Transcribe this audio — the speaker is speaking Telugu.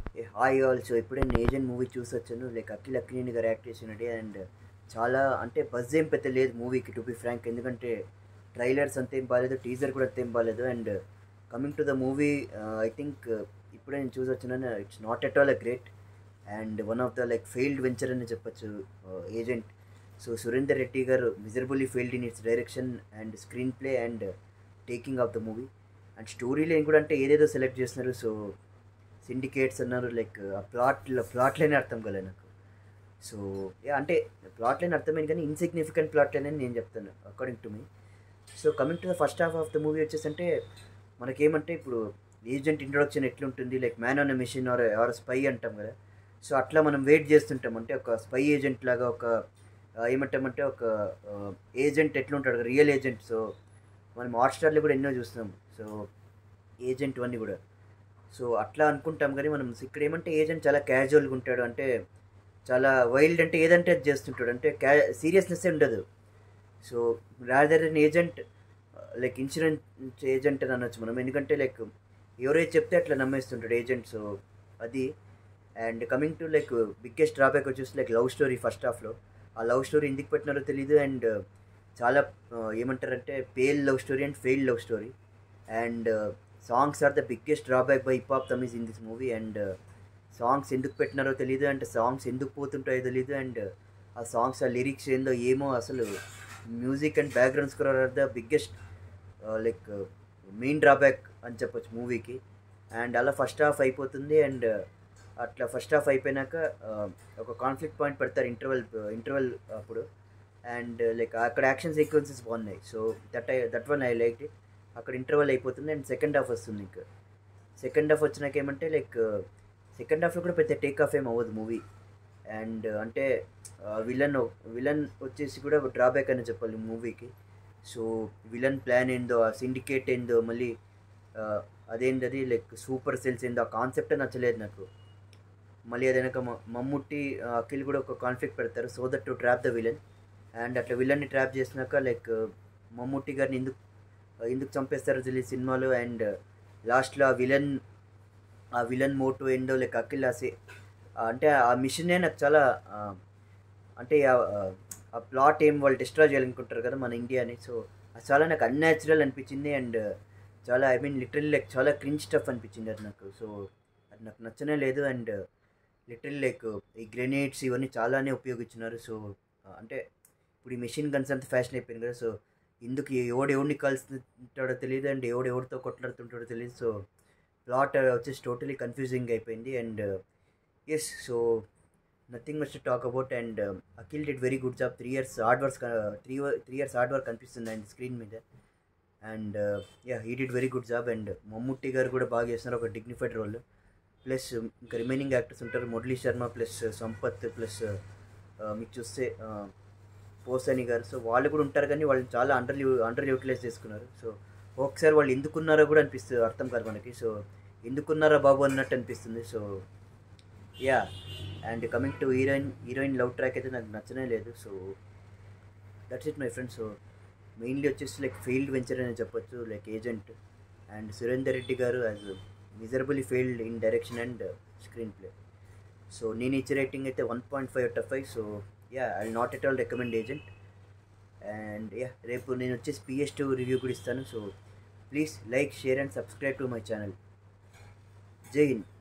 ఏ హాయ్ ఆల్సో ఇప్పుడే నేను ఏజెంట్ మూవీ చూసి వచ్చాను లైక్ అఖిల్ అక్కినేని గారు యాక్ట్ చేసినట్టే అండ్ చాలా అంటే బజ్ ఏం పెద్ద లేదు మూవీకి టు బి ఫ్రాంక్ ఎందుకంటే ట్రైలర్స్ అంత ఏం బాగాలేదు టీజర్ కూడా అంత ఏం బాగాలేదు and coming to the movie I think ఇప్పుడే నేను చూసి వచ్చినాను it's not at all a great and one of the like failed venture అని చెప్పొచ్చు Agent so Surender Reddy garu miserably failed in its direction and screen play and taking of the movie and స్టోరీలో ఏం కూడా అంటే ఏదేదో సెలెక్ట్ చేస్తున్నారు సో సిండికేట్స్ అన్నారు లైక్ ఆ ప్లాట్లో ప్లాట్లోనే అర్థం కాలే నాకు సో యా అంటే ప్లాట్లోనే అర్థమైంది కానీ ఇన్సిగ్నిఫికెంట్ ప్లాట్లోనే నేను చెప్తాను according to me so coming to the first half of the movie వచ్చేసంటే మనకేమంటే ఇప్పుడు ఏజెంట్ ఇంట్రొడక్షన్ ఎట్లుంటుంది like man on a mission or or spy అంటాం కదా సో అట్లా మనం వెయిట్ చేస్తుంటాం అంటే ఒక స్పై ఏజెంట్ లాగా ఒక ఆ, ఏమంటామంటే ఒక ఏజెంట్ ఎట్లుంటాడు రియల్ ఏజెంట్ సో మనం హాట్స్టార్లో కూడా ఎన్నో చూస్తున్నాం సో ఏజెంట్ అన్నీ కూడా సో అట్లా అనుకుంటాం కానీ మనం ఇక్కడ ఏమంటే ఏజెంట్ చాలా క్యాజువల్గా ఉంటాడు అంటే చాలా వైల్డ్ అంటే ఏదంటే అది చేస్తుంటాడు అంటే క్యా సీరియస్నెస్ ఉండదు so rather than agent like insurance agent అని అనొచ్చు మనం ఎందుకంటే లైక్ ఎవరైతే చెప్తే అట్లా నమ్మేస్తుంటాడు ఏజెంట్ సో అది and coming to like biggest drawback వచ్చేసి లైక్ లవ్ స్టోరీ ఫస్ట్ హాఫ్లో ఆ లవ్ స్టోరీ ఎందుకు పెట్టినారో తెలియదు అండ్ చాలా ఆ, ఏమంటారంటే pale love story and fail love story and songs are the biggest drawback by hip hop Tamizh in this movie and songs ఎందుకు పెట్టినారో తెలియదు అండ్ సాంగ్స్ ఎందుకు పోతుంటాయో తెలియదు అండ్ ఆ సాంగ్స్ ఆ లిరిక్స్ ఏందో ఏమో అసలు music and background score are the biggest like main drawback అని చెప్పొచ్చు మూవీకి అండ్ అలా ఫస్ట్ హాఫ్ అయిపోతుంది అండ్ అట్లా ఫస్ట్ హాఫ్ అయిపోయినాక uh, ఒక కాన్ఫ్లిక్ట్ పాయింట్ పెడతారు ఇంటర్వెల్ ఇంటర్వెల్ అప్పుడు అండ్ లైక్ అక్కడ యాక్షన్ సీక్వెన్సెస్ బాగున్నాయి so that I that one I like it అక్కడ ఇంటర్వెల్ అయిపోతుంది అండ్ సెకండ్ హాఫ్ వస్తుంది ఇంకా సెకండ్ హాఫ్ వచ్చినాక ఏమంటే లైక్ సెకండ్ హాఫ్లో కూడా పెద్ద టేక్ ఆఫ్ ఏం అవ్వదు మూవీ అండ్ అంటే విలన్ విలన్ వచ్చేసి కూడా డ్రాబ్యాక్ అని చెప్పాలి మూవీకి సో విలన్ ప్లాన్ ఏందో ఆ సిండికేట్ ఏందో మళ్ళీ ఆ, అదేంటది లైక్ సూపర్ సెల్స్ ఏందో ఆ కాన్సెప్టే నచ్చలేదు నాకు మళ్ళీ అదనక మమ్ముట్టి ఆ, అఖిల్ కూడా ఒక కాన్ఫ్లిక్ట్ పెడతారు so that to trap the villain and అట్లా విలన్ని ట్రాప్ చేసినాక లైక్ మమ్ముట్టి గారిని ఎందుకు ఎందుకు చంపేస్తారో తెలియదు సినిమాలో అండ్ లాస్ట్లో ఆ విలన్ ఆ విలన్ మోటో ఏందో లైక్ అఖిల్ ఆసే అంటే ఆ మిషనే నాకు చాలా ఆ, అంటే ఆ- ఆ ప్లాట్ ఏం వాళ్ళు డిస్ట్రాయ్ చేయాలనుకుంటారు కదా మన ఇండియాని సో అది చాలా నాకు అన్యాచురల్ అనిపించింది అండ్ చాలా ఐ మీన్ లిటరల్ లైక్ చాలా క్రింజ్ స్టఫ్ అనిపించింది అది నాకు సో అది నాకు నచ్చనే లేదు అండ్ లిటరల్ లైక్ ఈ గ్రెనేడ్స్ ఇవన్నీ చాలానే ఉపయోగించినారు సో అంటే ఇప్పుడు ఈ మెషిన్ గన్స్ అంత ఫ్యాషన్ అయిపోయింది కదా సో ఎందుకు ఎవడు ఎవడిని కలుస్తుంటాడో తెలియదు అండ్ ఎవడు ఎవరితో కొట్లాడుతుంటాడో తెలియదు సో ప్లాట్ వచ్చేసి టోటలీ కన్ఫ్యూజింగ్ అయిపోయింది and yes so nothing much to talk about and Akhil did very good job three years hard work three three years hard work కనిపిస్తుంది అండ్ స్క్రీన్ మీద and ya he did very good job and Mammootty garu కూడా బాగా చేస్తున్నారు ఒక డిగ్నిఫైడ్ రోల్ ప్లస్ ఇంకా రిమైనింగ్ యాక్టర్స్ ఉంటారు మురళీ శర్మ ప్లస్ సంపత్ ప్లస్ మీకు చూస్తే పోసని గారు సో వాళ్ళు కూడా ఉంటారు కానీ వాళ్ళు చాలా అండర్ అండర్ యూటిలైజ్ చేసుకున్నారు సో ఒకసారి వాళ్ళు ఎందుకున్నారో కూడా అనిపిస్తుంది అర్థం కాదు మనకి సో ఎందుకున్నారా బాబు అన్నట్టు అనిపిస్తుంది so ya and coming to heroine heroine love track అయితే నాకు నచ్చనే లేదు so that's it my friend so mainly వచ్చేసి లైక్ ఫెయిల్డ్ వెంచర్ అని చెప్పొచ్చు like Agent and Surender Reddy garu as miserably failed in direction and screen play so నేను ఇచ్చే రేటింగ్ అయితే one point five out of five so ya I not at all recommend Agent and ya రేపు నేను వచ్చేసి పిఎస్ టూ రివ్యూ కూడా ఇస్తాను so please like share and subscribe to my channel జై హింద్